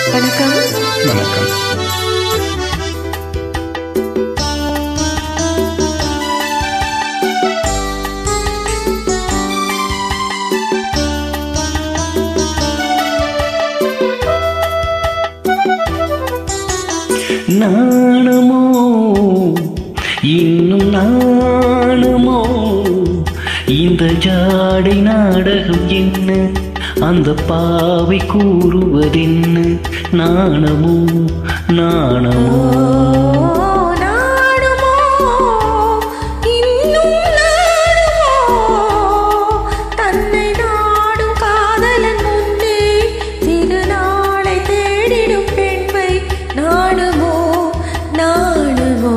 வணக்கம் வணக்கம் நாணமோ இன்னும் நாணமோ இந்த ஜாடை நாடகம் என்ன அந்த பாவை கூறுவதென்ன நாணமோ நாணமோ ஓ, நாடுமோ, இன்னும் நாடுமோ, தன்னை நாடும் காதலன் முன்னே திருநாளை தேடிடும் பெண்மை நாடுமோ நாடுமோ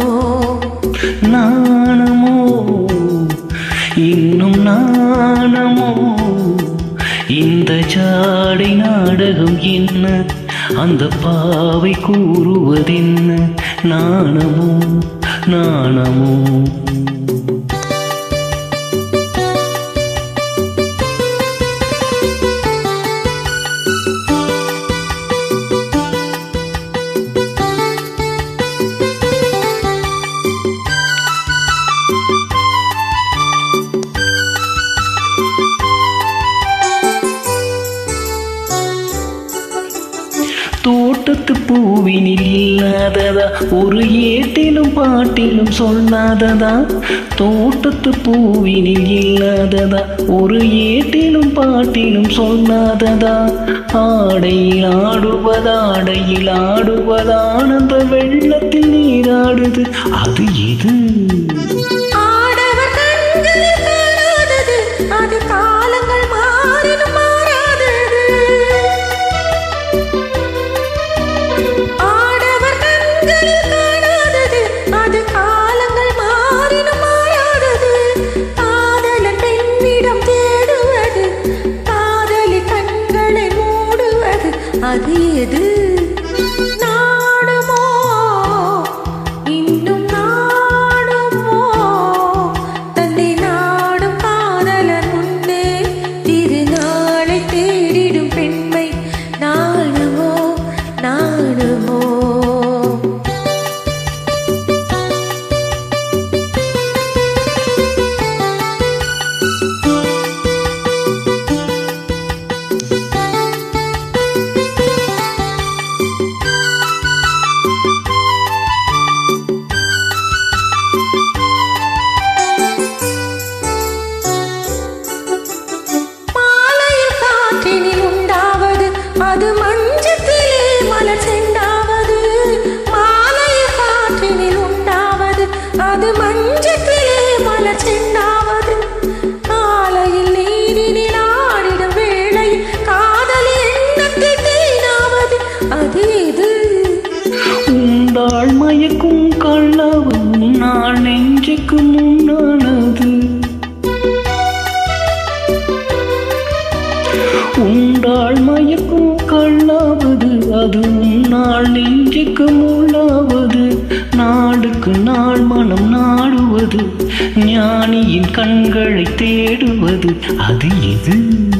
நாணமோ இன்னும் நாணமோ இந்த ஜாடை நாடகம் என்ன அந்த பாவை கூறுவதென்ன நாணமோ நாணமோ தோட்டத்து பூவினில் இல்லாததா ஒரு ஏட்டிலும் பாட்டிலும் சொல்லாததா தோட்டத்து பூவினில் இல்லாததா ஒரு ஏட்டிலும் பாட்டிலும் சொல்லாததா ஆடையில் ஆடுவதாடையில் ஆடுவதானந்த வெள்ளத்தில் நீராடுது அது எது ஆடவர் கண்களில் காணாதது அது காலங்கள் மாறினும் மாறாதது ஆடவர் கண்களில் காணாதது அது காலங்கள் மாறினும் மாறாதது காதலன் பெண்ணிடம் தேடுவது காதலி கண்களை மூடுவது அது எது நாடுமோ இன்னும் நாடுமோ தன்னை நாடும் காதலன் முன்னே திருநாளை தேடிடும் பெண்மை நாடுமோ நாடுமோ மாலையில் காற்றினில் உண்டாவது அது மஞ்சத்திலே மலர் செண்டாவது மாலையில் காற்றினில் உண்டாவது அது மஞ்சத்திலே மலர் செண்டாவது காலையில் நீரினில் ஆடிடும் வேளையில் காதலி எண்ணத்தில் தேனாவது அது இது உண்டாள் மயக்கும் கள்ளவு நாள் நெஞ்சுக்கு முன்னானது உண்டாள் மயக்கும் கள்ளாவது அது உன்னாள் நெஞ்சுக்கு முள்ளாவது நாடுக்கு நாள் மனம் நாடுவது ஞானியின் கண்களை தேடுவது அது எது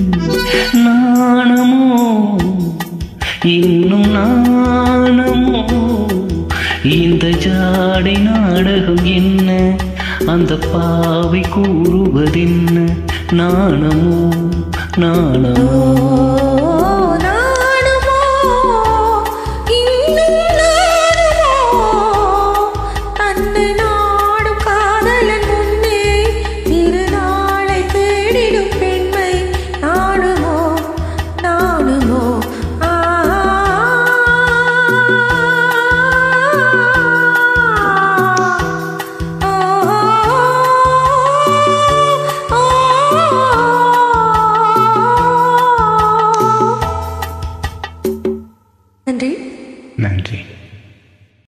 நாணமோ இன்னும் நாணமோ இந்த ஜாடை நாடகம் என்ன அந்த பாவை கூறுவதென்ன நாணமோ நாணமோ ஓ